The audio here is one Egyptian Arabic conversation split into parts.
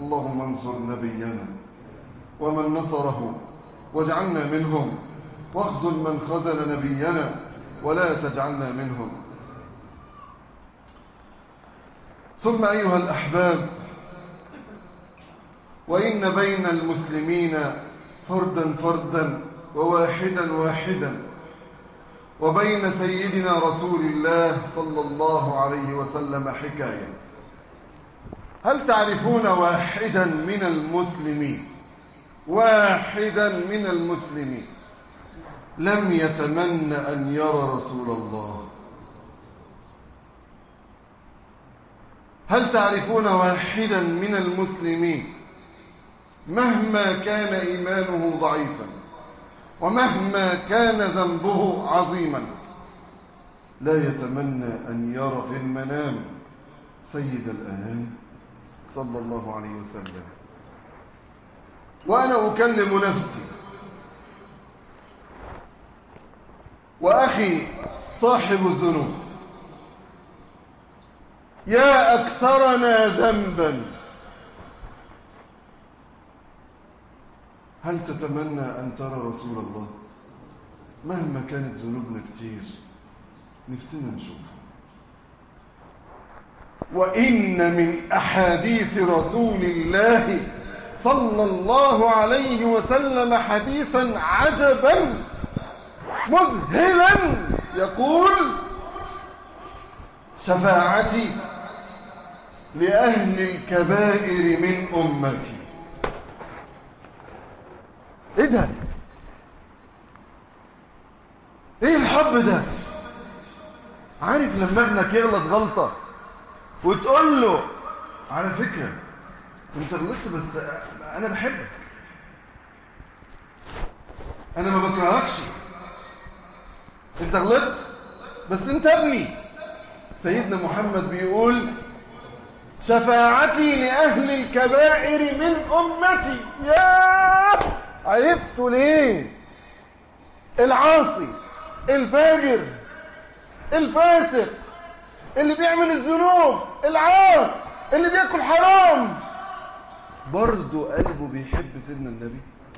اللهم انصر نبينا ومن نصره واجعلنا منهم واخذل من خذل نبينا ولا تجعلنا منهم ثم أيها الأحباب وإن بين المسلمين فردا فردا وواحدا واحدا وبين سيدنا رسول الله صلى الله عليه وسلم حكاية هل تعرفون واحدا من المسلمين واحدا من المسلمين لم يتمنى أن يرى رسول الله هل تعرفون واحدا من المسلمين مهما كان إيمانه ضعيفا ومهما كان ذنبه عظيما لا يتمنى أن يرى في المنام سيد الأنام صلى الله عليه وسلم وأنا أكلم نفسي وأخي صاحب الذنوب يا أكثرنا ذنبا هل تتمنى أن ترى رسول الله مهما كانت ذنوبنا كتير نفسنا نشوفه وإن من أحاديث رسول الله صلى الله عليه وسلم حديثا عجبا مذهلا يقول شفاعتي لأهل الكبائر من أمتي ايه ده ايه الحب ده عارف لما ابنك يغلط غلطة وتقول له على فكرة انت غلطت بس انا بحبك انا ما بكرهكش انت غلطت بس انت ابني سيدنا محمد بيقول شفاعتي لأهل الكبائر من أمتي يا عرفت ليه العاصي الفاجر الفاسق اللي بيعمل الذنوب العاص اللي بياكل حرام برضه قلبه بيحب سيدنا النبي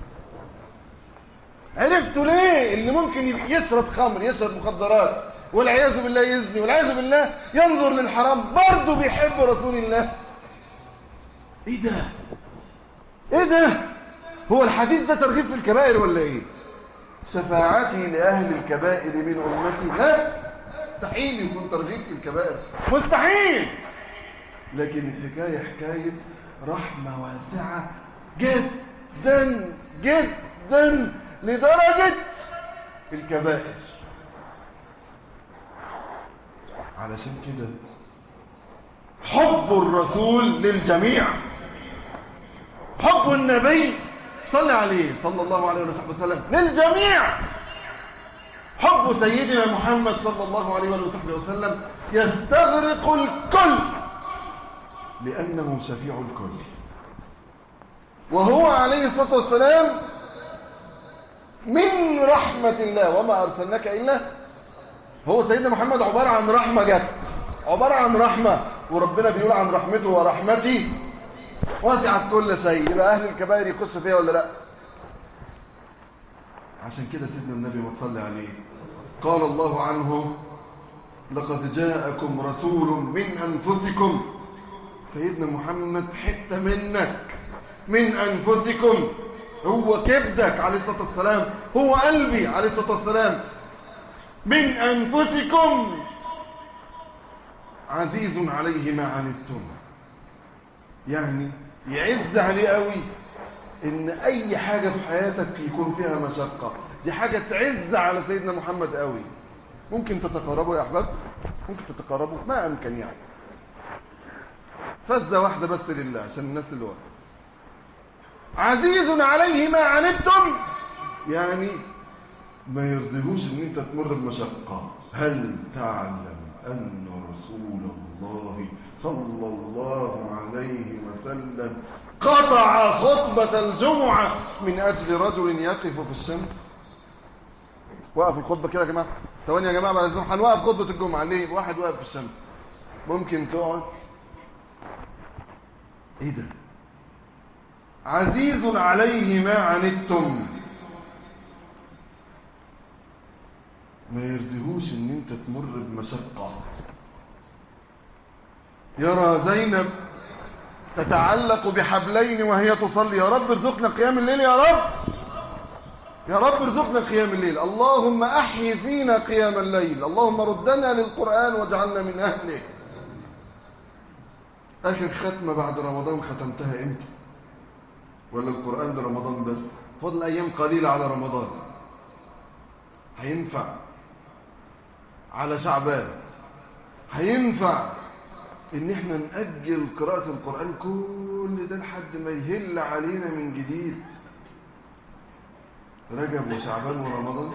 عرفتوا ليه اللي ممكن يشرب خمر يشرب مخدرات والعياذ بالله يزني والعياذ بالله ينظر للحرام برضه بيحب رسول الله ايه ده ايه ده هو الحديث ده ترغيب في الكبائر ولا ايه شفاعتي لاهل الكبائر من امتي لا مستحيل يكون ترغيب في الكبائر مستحيل لكن الحكايه حكايه رحمه واسعه جدا جدا لدرجه الكبائر علشان كده حب الرسول للجميع حب النبي صلى عليه صلى الله عليه وسلم للجميع حب سيدنا محمد صلى الله عليه وصحبه وسلم يستغرق الكل لأنه شفيع الكل وهو عليه الصلاة والسلام من رحمة الله وما أرسلناك إلا هو سيدنا محمد عبارة عن رحمة جت عبارة عن رحمة وربنا بيقول عن رحمته ورحمتي وسعت كل شيء يبقى أهل الكبائر يخش فيها ولا لا عشان كده سيدنا النبي وصلى عليه قال الله عنه لقد جاءكم رسول من أنفسكم سيدنا محمد حتة منك من أنفسكم هو كبدك عليه الصلاة والسلام هو قلبي عليه الصلاة والسلام من أنفسكم عزيز عليه ما عنتم يعني يعز عليه قوي ان اي حاجة في حياتك يكون فيها مشقة دي حاجة تعز على سيدنا محمد قوي ممكن تتقربوا يا احباب ممكن تتقربوا ما امكن يعني فزة واحدة بس لله عشان الناس اللي ورا عزيز عليه ما عنتم يعني ما يرضيهوش ان انت تمر بمشقة هل تعلم ان رسول الله صلى الله عليه وسلم قطع خطبة الجمعة من اجل رجل يقف في الشمس وقف الخطبة كده يا جماعة ثواني يا جماعة بعد الزمحة هنوقف خطبة الجمعة ليه واحد واقف في الشمس ممكن تقعد ايه ده عزيز عليه ما عنتم ما يرضيهوش ان انت تمر بمشقة يرى زينب تتعلق بحبلين وهي تصلي يا رب ارزقنا قيام الليل يا رب يا رب ارزقنا قيام الليل اللهم احي فينا قيام الليل اللهم ردنا للقرآن واجعلنا من اهله اخر ختمة بعد رمضان ختمتها امتى ولا القرآن ده رمضان بس فضل ايام قليلة على رمضان هينفع على شعبان هينفع ان احنا نأجل قراءة القرآن كل ده لحد ما يهل علينا من جديد رجب وشعبان ورمضان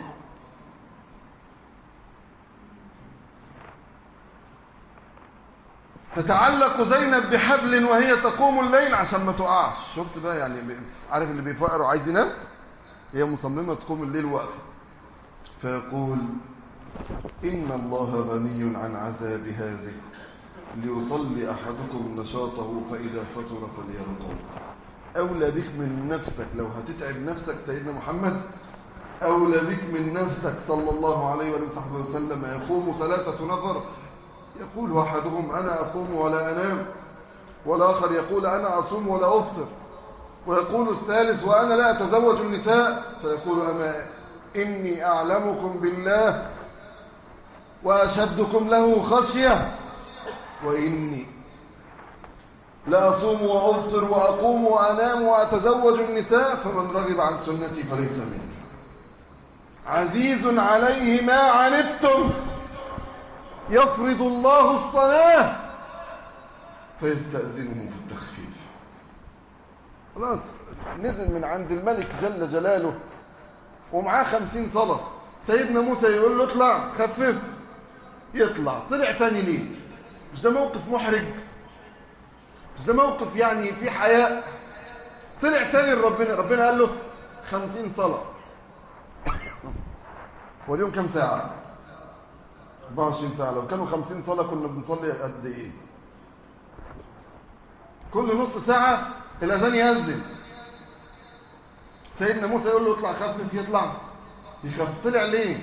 تتعلق زينب بحبل وهي تقوم الليل عشان ما تقعش شفت بقى يعني عارف اللي بيفقر وعايز ينام هي مصممة تقوم الليل واقفة فيقول إن الله غني عن عذاب هذه ليصلي أحدكم نشاطه فإذا فتر فليرقب أولى بك من نفسك لو هتتعب نفسك سيدنا محمد أولى بك من نفسك صلى الله عليه وصحبه وسلم يقوم ثلاثة نفر يقول أحدهم أنا أقوم ولا أنام والآخر يقول أنا أصوم ولا أفطر ويقول الثالث وأنا لا أتزوج النساء فيقول أما إني أعلمكم بالله وأشدكم له خشية وإني لأصوم وأفطر وأقوم وأنام وأتزوج النساء فمن رغب عن سنتي فليس مني عزيز عليه ما عنتم يفرض الله الصلاة فيستأذنه في التخفيف خلاص نزل من عند الملك جل جلاله ومعاه خمسين صلاة سيدنا موسى يقول له اطلع خفف يطلع طلع تاني ليه مش ده موقف محرج مش ده موقف يعني في حياء طلع تاني لربنا ربنا قال له خمسين صلاة واليوم كم ساعة 24 ساعة لو كانوا 50 صلاة كنا بنصلي قد ايه كل نص ساعة الأذان يأذن سيدنا موسى يقول له اطلع خفف يطلع يخف طلع ليه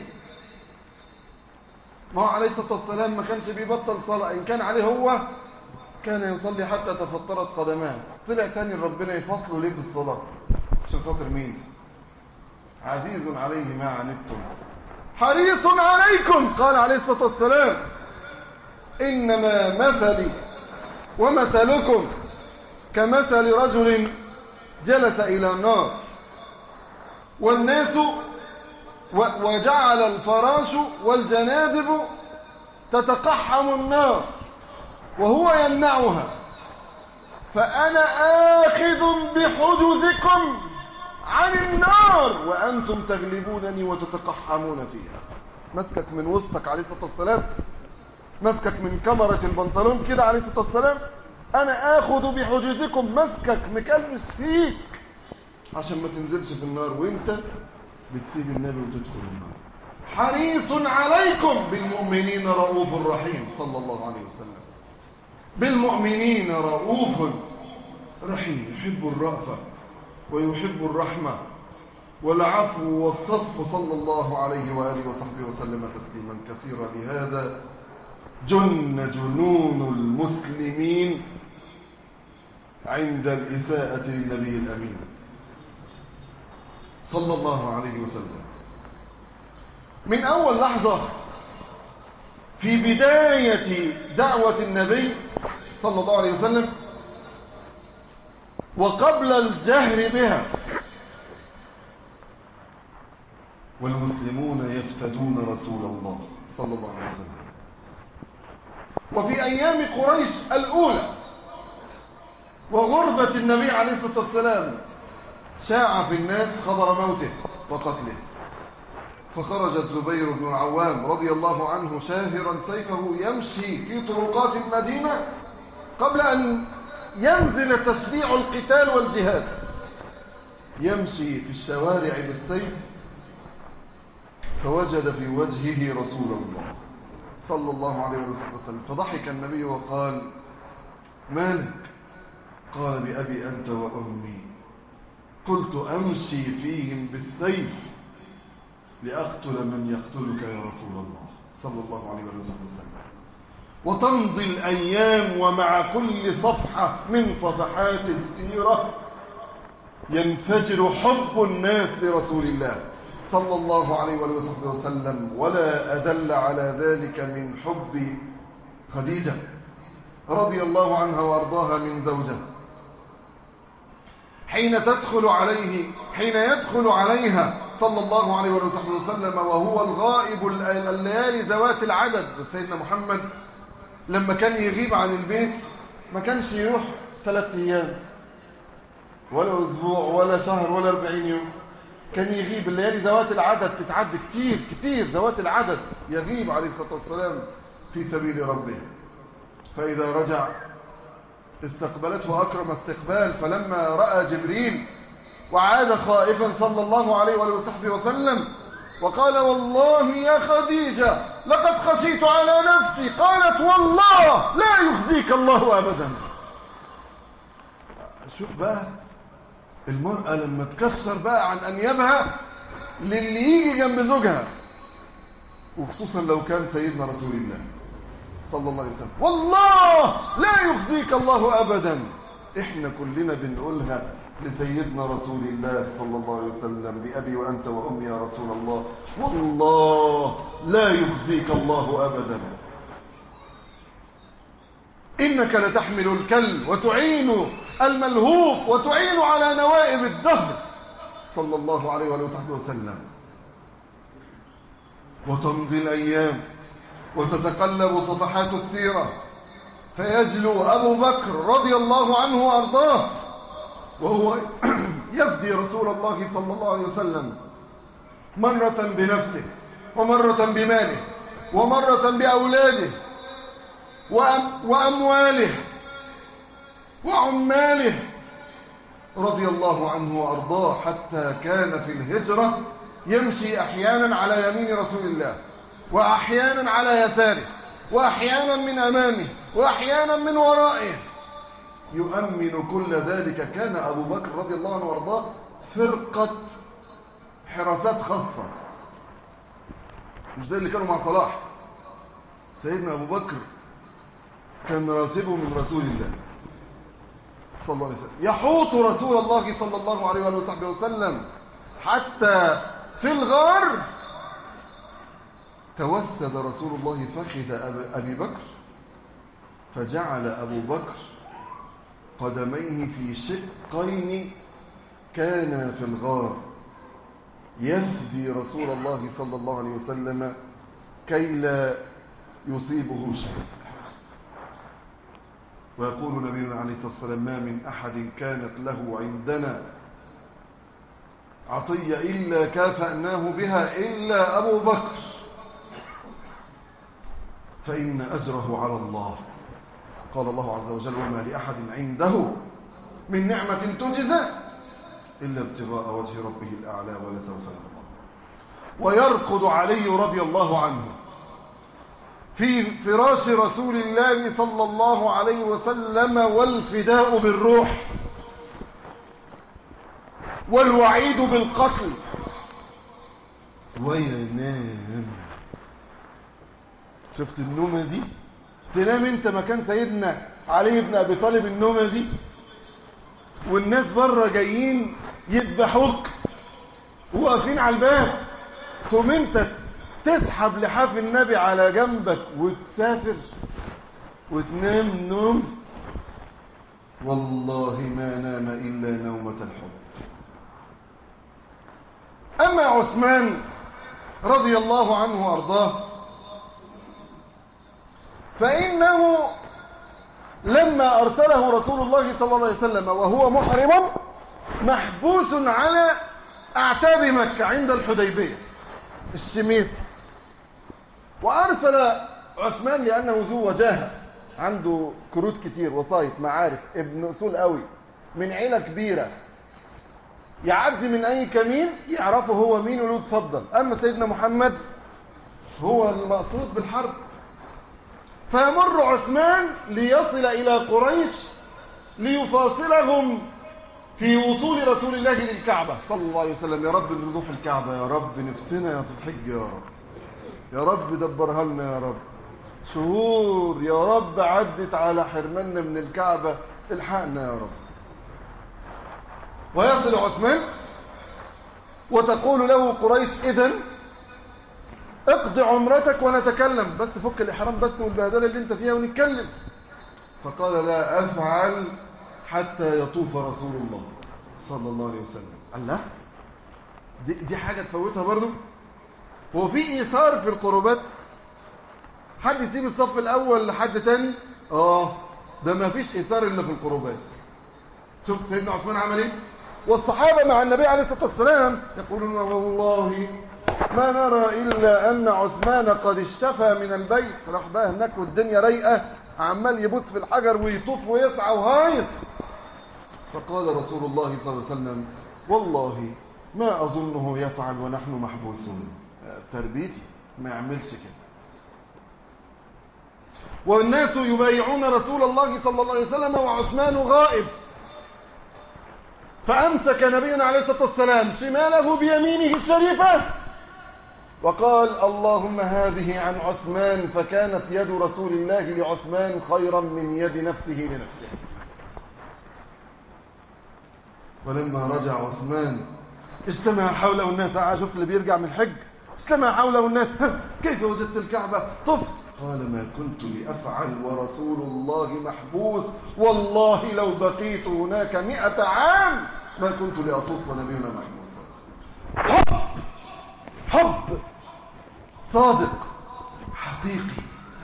ما هو عليه الصلاة والسلام ما كانش بيبطل صلاة إن كان عليه هو كان يصلي حتى تفطرت قدمان طلع تاني ربنا يفصله ليه بالصلاة عشان خاطر مين عزيز عليه ما عنتم حريص عليكم قال عليه الصلاة والسلام إنما مثلي ومثلكم كمثل رجل جلس إلى النار والناس وجعل الفراش والجنادب تتقحم النار وهو يمنعها فأنا آخذ بحجزكم عن النار وأنتم تغلبونني وتتقحمون فيها مسكك من وسطك عليه الصلاة والسلام مسكك من كمرة البنطلون كده عليه الصلاة والسلام أنا آخذ بحجزكم مسكك مكلمس فيك عشان ما تنزلش في النار وانت بتسيب النبي وتدخل النار حريص عليكم بالمؤمنين رؤوف رحيم صلى الله عليه وسلم بالمؤمنين رؤوف رحيم يحب الرأفة ويحب الرحمة والعفو والصفح صلى الله عليه وآله وصحبه وسلم تسليما كثيرا لهذا جن جنون المسلمين عند الإساءة للنبي الأمين صلى الله عليه وسلم من أول لحظة في بداية دعوة النبي صلى الله عليه وسلم وقبل الجهر بها والمسلمون يفتدون رسول الله صلى الله عليه وسلم وفي أيام قريش الأولى وغربة النبي عليه الصلاة والسلام شاع في الناس خبر موته وقتله فخرج الزبير بن العوام رضي الله عنه شاهرا سيفه يمشي في طرقات المدينة قبل أن ينزل تشريع القتال والجهاد يمشي في الشوارع بالسيف فوجد في وجهه رسول الله صلى الله عليه وسلم فضحك النبي وقال مالك قال بأبي أنت وأمي قلت أمشي فيهم بالسيف لأقتل من يقتلك يا رسول الله صلى الله عليه وسلم وتمضي الأيام ومع كل صفحة من صفحات السيرة ينفجر حب الناس لرسول الله صلى الله عليه وسلم ولا أدل على ذلك من حب خديجة رضي الله عنها وارضاها من زوجه حين تدخل عليه حين يدخل عليها صلى الله عليه وسلم وهو الغائب الليالي ذوات العدد سيدنا محمد لما كان يغيب عن البيت ما كانش يروح ثلاثة أيام ولا أسبوع ولا شهر ولا أربعين يوم كان يغيب الليالي ذوات العدد تتعد كتير كتير ذوات العدد يغيب عليه الصلاة والسلام في سبيل ربه فإذا رجع استقبلته أكرم استقبال فلما رأى جبريل وعاد خائفا صلى الله عليه وآله وصحبه وسلم وقال والله يا خديجة لقد خشيت على نفسي قالت والله لا يخزيك الله أبدا شوف بقى المرأة لما تكسر بقى عن أنيابها للي يجي جنب زوجها وخصوصا لو كان سيدنا رسول الله صلى الله عليه وسلم والله لا يخزيك الله أبدا احنا كلنا بنقولها لسيدنا رسول الله صلى الله عليه وسلم بأبي وأنت وأمي يا رسول الله والله لا يخزيك الله أبدا إنك لتحمل الكل وتعين الملهوف وتعين على نوائب الدهر صلى الله عليه وآله وسلم وتمضي الأيام وتتقلب صفحات السيرة فيجلو أبو بكر رضي الله عنه وأرضاه وهو يفدي رسول الله صلى الله عليه وسلم مرة بنفسه ومرة بماله ومرة بأولاده وأم وأمواله وعماله رضي الله عنه وأرضاه حتى كان في الهجرة يمشي أحيانا على يمين رسول الله وأحيانا على يساره وأحيانا من أمامه وأحيانا من ورائه يؤمن كل ذلك كان أبو بكر رضي الله عنه وارضاه فرقة حراسات خاصة مش زي اللي كانوا مع صلاح سيدنا أبو بكر كان راتبه من رسول الله صلى الله عليه وسلم يحوط رسول الله صلى الله عليه وآله وسلم حتى في الغار توسد رسول الله فخذ أبي بكر فجعل أبو بكر قدميه في شقين كان في الغار يفدي رسول الله صلى الله عليه وسلم كي لا يصيبه شيء ويقول نبينا عليه الصلاة والسلام ما من أحد كانت له عندنا عطية إلا كافأناه بها إلا أبو بكر فإن أجره على الله قال الله عز وجل وما لأحد عنده من نعمة تجزى إلا ابتغاء وجه ربه الأعلى ولسوف يرضى ويرقد علي رضي الله عنه في فراش رسول الله صلى الله عليه وسلم والفداء بالروح والوعيد بالقتل وينام شفت النومة دي تنام انت مكان سيدنا علي بن ابي طالب النومة دي والناس بره جايين يذبحوك وواقفين على الباب تقوم انت تسحب لحاف النبي على جنبك وتسافر وتنام نوم والله ما نام إلا نومة الحب أما عثمان رضي الله عنه وأرضاه فإنه لما أرسله رسول الله صلى الله عليه وسلم وهو محرم محبوس على أعتاب مكة عند الحديبية الشميت وأرسل عثمان لأنه ذو وجاهة عنده كروت كتير وسايط معارف ابن أصول قوي من عيلة كبيرة يعدي من أي كمين يعرفه هو مين وله تفضل أما سيدنا محمد هو المقصود بالحرب فيمر عثمان ليصل إلى قريش ليفاصلهم في وصول رسول الله للكعبة صلى الله عليه وسلم يا رب نروح الكعبة يا رب نفسنا في الحج يا رب يا رب دبرها لنا يا رب شهور يا رب عدت على حرمنا من الكعبة الحقنا يا رب ويصل عثمان وتقول له قريش اذا اقضي عمرتك ونتكلم بس فك الاحرام بس والبهدله اللي انت فيها ونتكلم فقال لا افعل حتى يطوف رسول الله صلى الله عليه وسلم قال لا دي, دي حاجه تفوتها برضو هو في ايثار في القربات حد يسيب الصف الاول لحد تاني اه ده ما فيش ايثار الا في القربات شفت سيدنا عثمان عمل ايه والصحابه مع النبي عليه الصلاه والسلام يقولون والله ما نرى الا ان عثمان قد اشتفى من البيت راح بقى هناك والدنيا رايقه عمال يبص في الحجر ويطوف ويسعى وهايص فقال رسول الله صلى الله عليه وسلم والله ما اظنه يفعل ونحن محبوسون تربيتي ما يعملش كده والناس يبايعون رسول الله صلى الله عليه وسلم وعثمان غائب فأمسك نبينا عليه الصلاة والسلام شماله بيمينه الشريفة وقال اللهم هذه عن عثمان فكانت يد رسول الله لعثمان خيرا من يد نفسه لنفسه ولما رجع عثمان اجتمع حوله الناس شفت اللي بيرجع من الحج اجتمع حوله الناس كيف وجدت الكعبة طفت قال ما كنت لأفعل ورسول الله محبوس والله لو بقيت هناك مئة عام ما كنت لأطوف ونبينا محبوس حب حب صادق حقيقي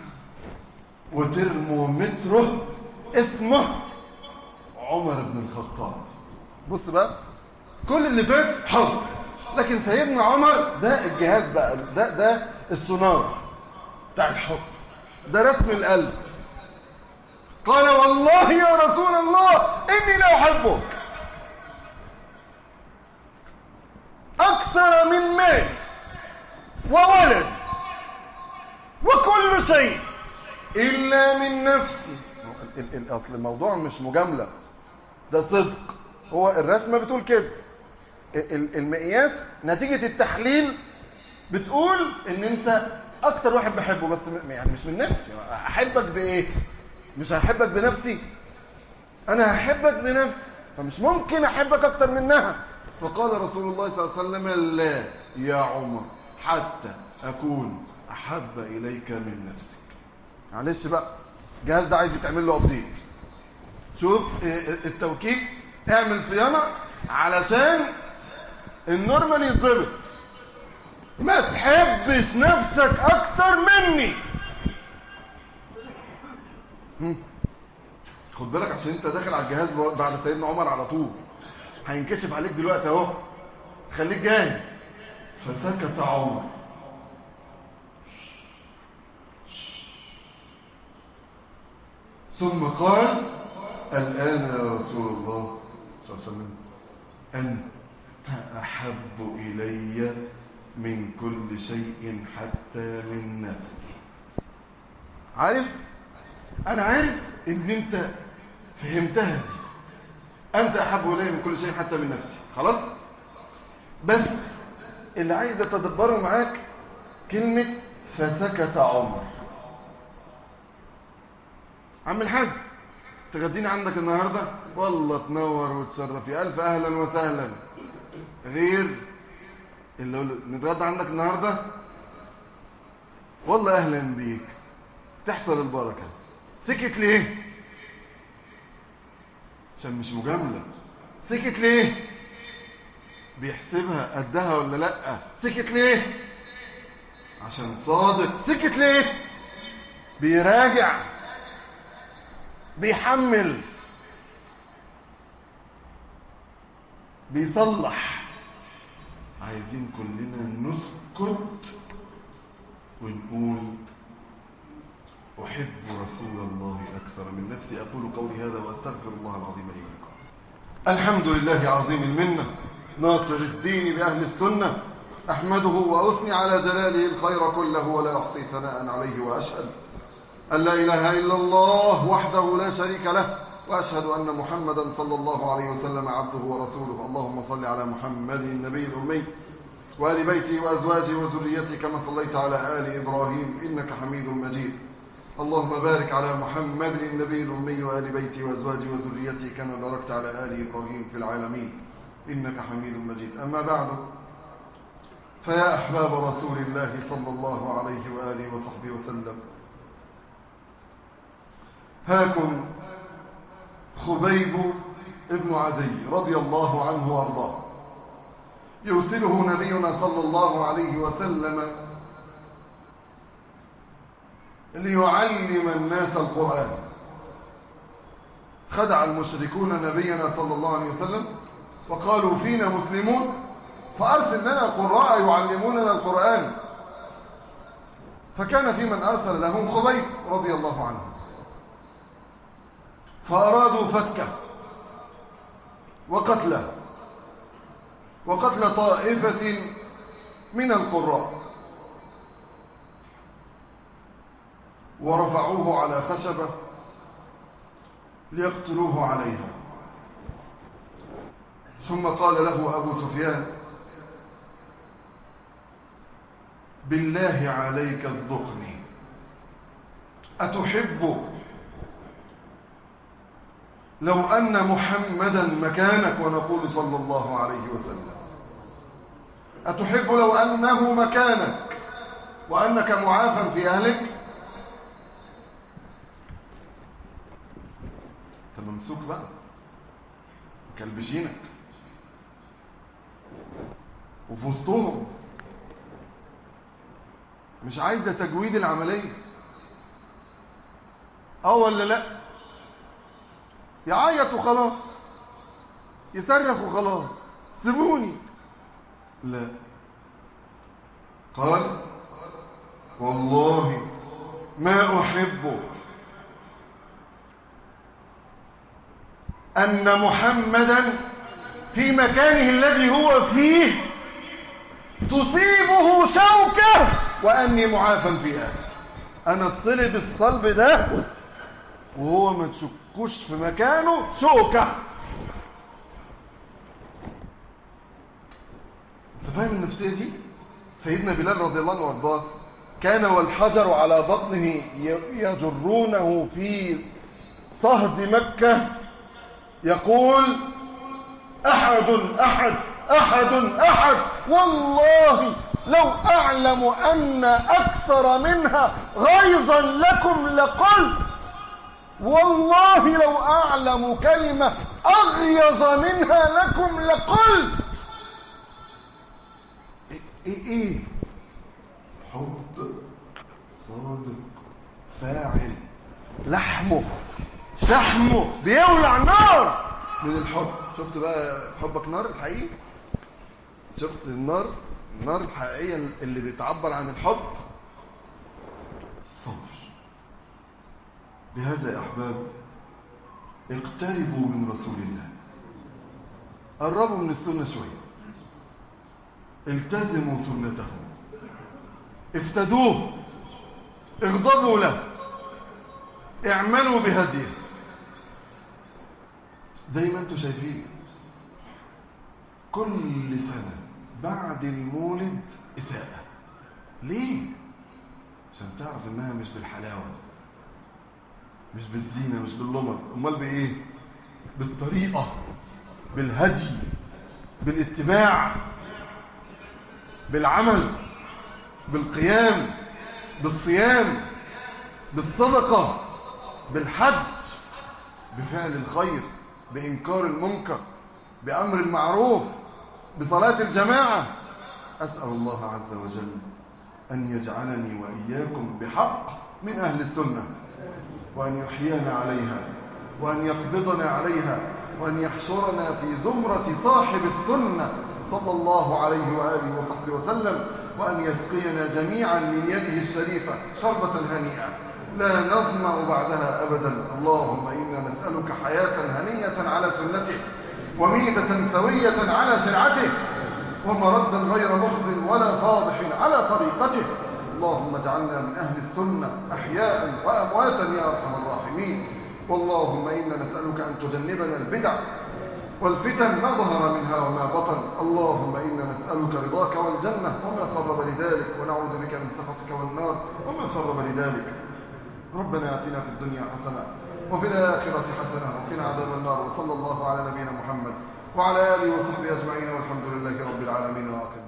وترمومتره اسمه عمر بن الخطاب بص بقى كل اللي فات حب لكن سيدنا عمر ده الجهاز بقى ده ده السونار بتاع الحب ده رسم القلب قال والله يا رسول الله اني لا احبك اكثر من مال وولد وكل شيء الا من نفسي اصل الموضوع مش مجامله ده صدق هو الرسمه بتقول كده المقياس نتيجه التحليل بتقول ان انت اكتر واحد بحبه بس يعني مش من نفسي احبك بايه مش هحبك بنفسي انا هحبك بنفسي فمش ممكن احبك اكتر منها فقال رسول الله صلى الله عليه وسلم لا يا عمر حتى اكون احب اليك من نفسك معلش بقى الجهاز ده عايز يتعمل له ابديت شوف التوكيل اعمل صيانه علشان النورمال يتظبط ما تحبش نفسك اكتر مني خد بالك عشان انت داخل على الجهاز بعد سيدنا عمر على طول هينكشف عليك دلوقتي اهو خليك جاهز فسكت عمر ثم قال الآن يا رسول الله صلى الله عليه وسلم أنت أحب إلي من كل شيء حتى من نفسي عارف انا عارف ان انت فهمتها دي انت احب الي من كل شيء حتى من نفسي خلاص بس اللي عايز اتدبره معاك كلمة فسكت عمر عم الحاج تغديني عندك النهاردة والله تنور وتشرف يا الف اهلا وسهلا غير اللي اقول نتغدى عندك النهارده والله اهلا بيك تحصل البركه سكت ليه عشان مش مجامله سكت ليه بيحسبها قدها ولا لا سكت ليه عشان صادق سكت ليه بيراجع بيحمل بيصلح عايزين كلنا نسكت ونقول أحب رسول الله أكثر من نفسي أقول قولي هذا وأستغفر الله العظيم لي ولكم الحمد لله عظيم المنة ناصر الدين بأهل السنة أحمده وأثني على جلاله الخير كله ولا أحصي ثناء عليه وأشهد أن لا إله إلا الله وحده لا شريك له وأشهد أن محمدا صلى الله عليه وسلم عبده ورسوله اللهم صل على محمد النبي الأمي وآل بيته وأزواجه وذريته كما صليت على آل إبراهيم إنك حميد مجيد اللهم بارك على محمد النبي الأمي وآل بيته وأزواجه وذريته كما باركت على آل إبراهيم في العالمين إنك حميد مجيد أما بعد فيا أحباب رسول الله صلى الله عليه وآله وصحبه وسلم هاكم خبيب ابن عدي رضي الله عنه وارضاه يرسله نبينا صلى الله عليه وسلم ليعلم الناس القرآن خدع المشركون نبينا صلى الله عليه وسلم وقالوا فينا مسلمون فأرسل لنا قراء يعلموننا القرآن فكان في من أرسل لهم خبيب رضي الله عنه فأرادوا فكه وقتله وقتل طائفة من القراء ورفعوه على خشبة ليقتلوه عليها ثم قال له أبو سفيان بالله عليك اصدقني أتحب لو أن محمدا مكانك ونقول صلى الله عليه وسلم أتحب لو أنه مكانك وأنك معافى في أهلك فممسوك بقى كلبشينك وفي وسطهم مش عايزة تجويد العملية اه ولا لا يعيط وخلاص يصرخ وخلاص سيبوني لا قال والله ما أحب أن محمدا في مكانه الذي هو فيه تصيبه شوكة وأني معافى في أهل أنا اتصلب الصلب ده وهو ما تشكوش في مكانه شوكة انت فاهم النفسية دي سيدنا بلال رضي الله عنه وارضاه كان والحجر على بطنه يجرونه في صهد مكة يقول أحد أحد أحد أحد والله لو أعلم أن أكثر منها غيظا لكم لقلت والله لو أعلم كلمة أغيظ منها لكم لقلت إيه إيه حب صادق فاعل لحمه شحمه بيولع نار من الحب شفت بقى حبك نار الحقيقي شفت النار النار الحقيقية اللي بتعبر عن الحب الصبر بهذا يا أحباب اقتربوا من رسول الله قربوا من السنة شوية التزموا سنته افتدوه اغضبوا له اعملوا بهديه زي ما انتم شايفين كل سنة بعد المولد إساءة ليه؟ عشان تعرف انها مش بالحلاوة مش بالزينة مش باللمر امال بايه بالطريقة بالهدي بالاتباع بالعمل بالقيام بالصيام بالصدقة بالحج بفعل الخير بإنكار المنكر بأمر المعروف بصلاة الجماعة أسأل الله عز وجل أن يجعلني وإياكم بحق من أهل السنة وأن يحيينا عليها وأن يقبضنا عليها وأن يحشرنا في زمرة صاحب السنة صلى الله عليه وآله وصحبه وسلم وأن يسقينا جميعا من يده الشريفة شربة هنيئة لا نظمأ بعدها أبدا اللهم إنا نسألك حياة هنية على سنته وميتة سوية على شرعته ومردا غير مخزن ولا فاضح على طريقته اللهم اجعلنا من أهل السنة أحياء وأمواتا يا أرحم الراحمين واللهم إنا نسألك أن تجنبنا البدع والفتن ما ظهر منها وما بطن اللهم إنا نسألك رضاك والجنة وما قرب لذلك ونعوذ بك من سخطك والنار وما قرب لذلك ربنا آتنا في الدنيا حسنة وفي الآخرة حسنة وقنا عذاب النار وصلى الله على نبينا محمد وعلى آله وصحبه أجمعين والحمد لله رب العالمين وآخر